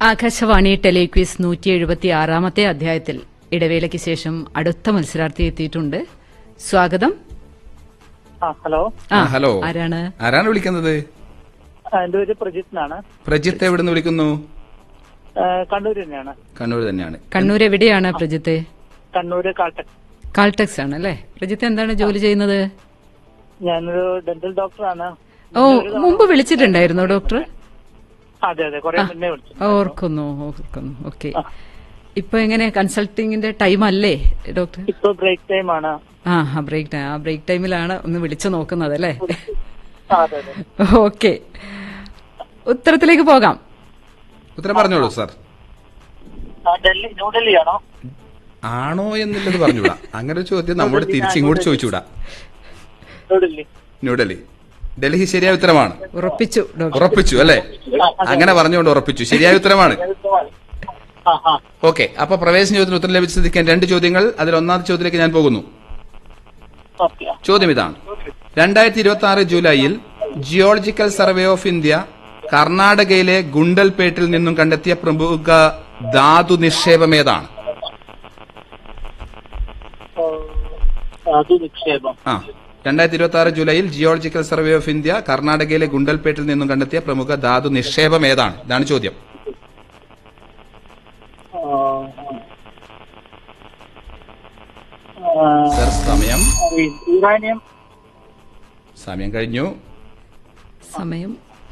Akashvani telequiz നൂറ്റി എഴുപത്തി ആറാമത്തെ അധ്യായത്തിൽ ഇടവേളയ്ക്ക് ശേഷം അടുത്ത മത്സരാർത്ഥി എത്തിയിട്ടുണ്ട് സ്വാഗതം ആ ഹലോ ആ ആ, ഹലോ ആരാണ് ആരാണ് വിളിക്കുന്നത് ആ, എന്റെ പേര് പ്രജിത്ത് എന്നാണ് പ്രജിത്ത് എവിടെ നിന്ന് വിളിക്കുന്നു ആ, കണ്ണൂർ തന്നെയാണ് കണ്ണൂർ തന്നെയാണ് കണ്ണൂർ എവിടെയാണ് പ്രജിത്ത് കണ്ണൂര് കാട്ടക് കാൾടെക്സ് ആണ് അല്ലേ പ്രജിത്ത് എന്താണ് ജോലി ചെയ്യുന്നത് ഞാനൊരു ഡെന്റൽ ഡോക്ടറാണ് ഓ മുമ്പ് വിളിച്ചിട്ടുണ്ടായിരുന്നോ ഡോക്ടർ അതെ അതെ കുറെ മുന്നേ വിളിച്ചു ഓർക്കുന്നു ഓർക്കുന്നു ഓക്കെ ഇപ്പൊ എങ്ങനെ കൺസൾട്ടിങ്ങിന്റെ ടൈം അല്ലേ ഡോക്ടർ ഇപ്പൊ ബ്രേക്ക് ടൈം ആണ് ആ ആ ബ്രേക്ക് ടൈം ആ ബ്രേക്ക് ടൈമിലാണ് ഒന്ന് വിളിച്ചു നോക്കുന്നത് അല്ലേ ആ, അതെ അതെ ഓക്കെ ഉത്തരത്തിലേക്ക് പോകാം ഉത്തരം പറഞ്ഞോളൂ സാർ ആ, ഡൽഹി ന്യൂഡൽഹി ആണോ ആണോ എന്നുള്ളത് പറഞ്ഞുകൂടാ അങ്ങനെ ഒരു ചോദ്യം നമ്മോട് തിരിച്ചിങ്ങോട്ട് ചോദിച്ചുകൂടാ ന്യൂഡൽഹി ന്യൂഡൽഹി ഡൽഹി ശരിയായ ഉത്തരമാണ് ഉറപ്പിച്ചു ഡോക്ടർ ഉറപ്പിച്ചു അല്ലേ അങ്ങനെ പറഞ്ഞുകൊണ്ട് ഉറപ്പിച്ചു ശരിയായ ഉത്തരമാണ് ആ ആ ഓക്കെ അപ്പൊ പ്രവേശന ചോദ്യത്തിന് ഉത്തരം ലഭിച്ച സ്ഥിതിക്ക് രണ്ട് ചോദ്യങ്ങൾ അതിൽ ഒന്നാമത്തെ ചോദ്യത്തിലേക്ക് ഞാൻ പോകുന്നു ഓക്കെ ചോദ്യം ഇതാണ് രണ്ടായിരത്തി ഇരുപത്തി ആറ് ജൂലൈയിൽ ജിയോളജിക്കൽ സർവേ ഓഫ് ഇന്ത്യ കർണാടകയിലെ ഗുണ്ടൽപേട്ടിൽ നിന്നും കണ്ടെത്തിയ പ്രമുഖ ധാതു നിക്ഷേപം ഏതാണ് അത് നിക്ഷേപം ആ രണ്ടായിരത്തി ഇരുപത്തി ആറ് ജൂലൈയിൽ ജിയോളജിക്കൽ സർവേ ഓഫ് ഇന്ത്യ കർണാടകയിലെ ഗുണ്ടൽപേട്ടിൽ നിന്നും കണ്ടെത്തിയ പ്രമുഖ ധാതു നിക്ഷേപം ഏതാണ് ഇതാണ് ചോദ്യം ആ, ആ, സർ സമയം യുറാനിയം സമയം കഴിഞ്ഞു സമയം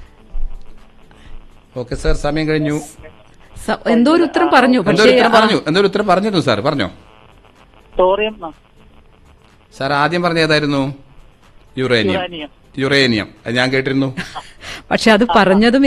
ഓക്കെ സർ സമയം കഴിഞ്ഞു സ- എന്തോ ഒരു ഉത്തരം പറഞ്ഞു എന്തോ പക്ഷേ ഒരു ഉത്തരം ആ, പറഞ്ഞു എന്തോ ഒരു ഉത്തരം പറഞ്ഞിരുന്നു സാർ പറഞ്ഞോ തോറിയം ആ, സാർ ആദ്യം പറഞ്ഞ ഏതായിരുന്നു യുറേനിയം യുറാനിയം യുറേനിയം അത് ഞാൻ കേട്ടിരുന്നു പക്ഷെ അത് പറഞ്ഞതും